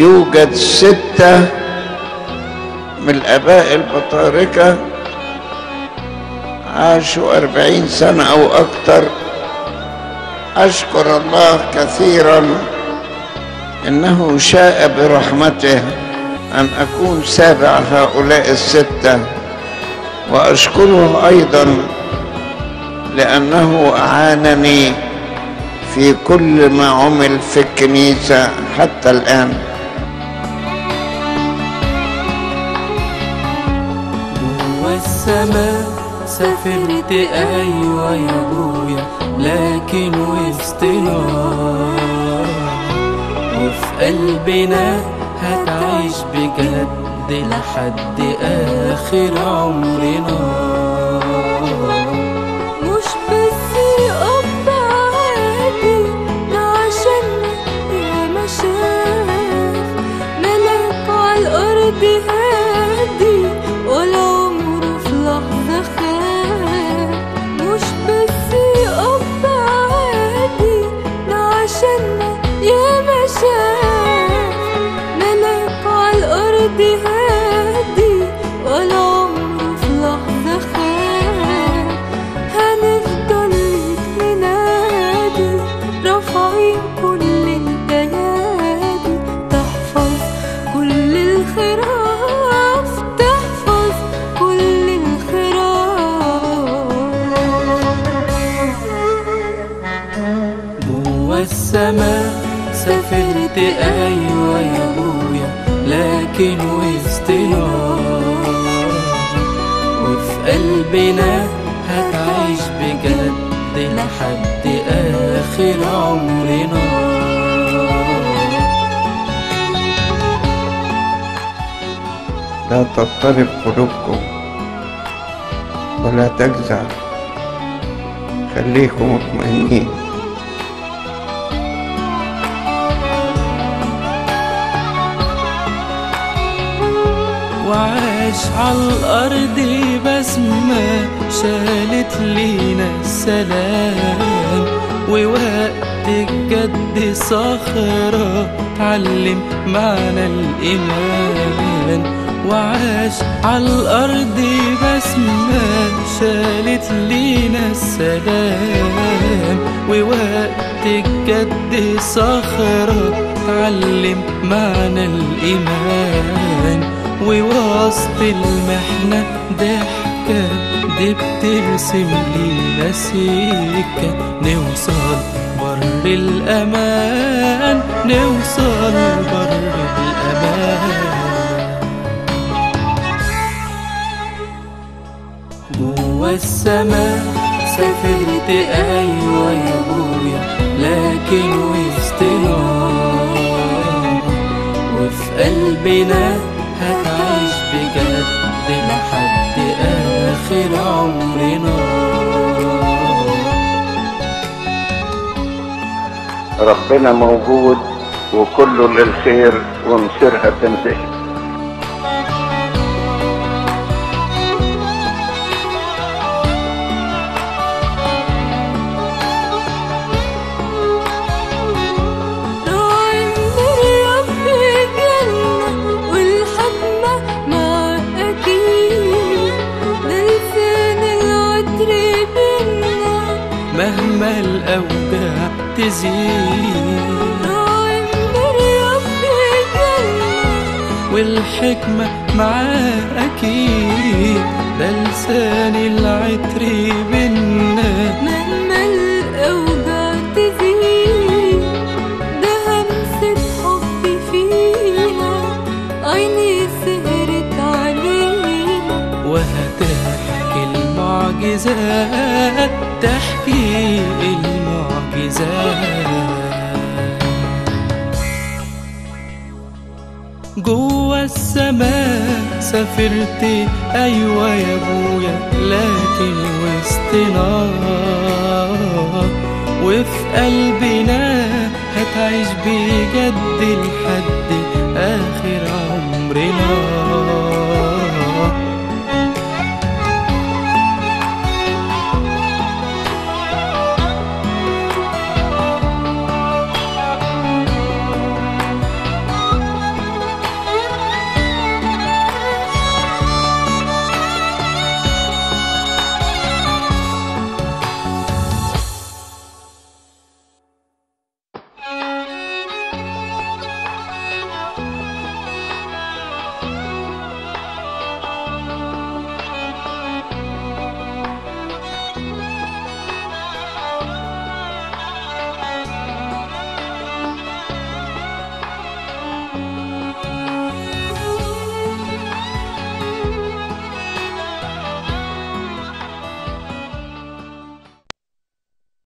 يوجد ستة من الآباء البطاركة عاشوا أربعين سنة أو أكثر أشكر الله كثيرا إنه شاء برحمته أن أكون سابع هؤلاء الستة وأشكره أيضا لأنه أعانني في كل ما عمل في الكنيسة حتى الآن جوا السما سافرت ايوه يا ابويا لكن وسطنا وفي قلبنا هتعيش بجد لحد اخر عمرنا مش بس اب عادي ده عشان يا ما شاف ملاك عالارض هادي ولا عمره في لحظه خاف مش بس اب عادي ده عشان يا ما شاف ملاك عالارض هادي ولا عمره في لحظه خاف هنفضل ليك ننادي رافعين كل الأيادي تحفظ كل الخراف تحفظ كل الخراف جوا السما سافرت ايوه يا ابويا لكن وسطنا وفي قلبنا هتعيش بجد لحد اخر عمرنا لا تضطرب قلوبكم ولا تجزع خليكم مطمئنين وعاش عالأرض بسمة شالت لينا السلام ووقت الجد صخرة تعلم معنى الإيمان وعاش عالأرض بسمة شالت لينا السلام ووقت الجد صخرة تعلم معنى الإيمان ووسط المحنة ضحكة دي بترسم لينا سكة نوصل بر الأمان نوصل بر الأمان جوا السما سافرت ايوه يا ابويا لكن وسطنا وفي قلبنا هتعيش بجد لحد اخر عمرنا ربنا موجود وكله للخير ومصيرها تنتهي راعي الرب جنة والحكمة مع أكيد ده لسان العطر بينا مهما الاوجاع تزيد راعي الرب جنة والحكمة معاه أكيد ده لسان العطر بينا مهما الأوجاع تزيد ده همسة حب فينا عيني سهرت علينا وهتحكي المعجزات تحكي المعجزات جوا السماء سافرت ايوه يا ابويا لكن وسطنا وفي قلبنا هتعيش بجد لحد اخر عمرنا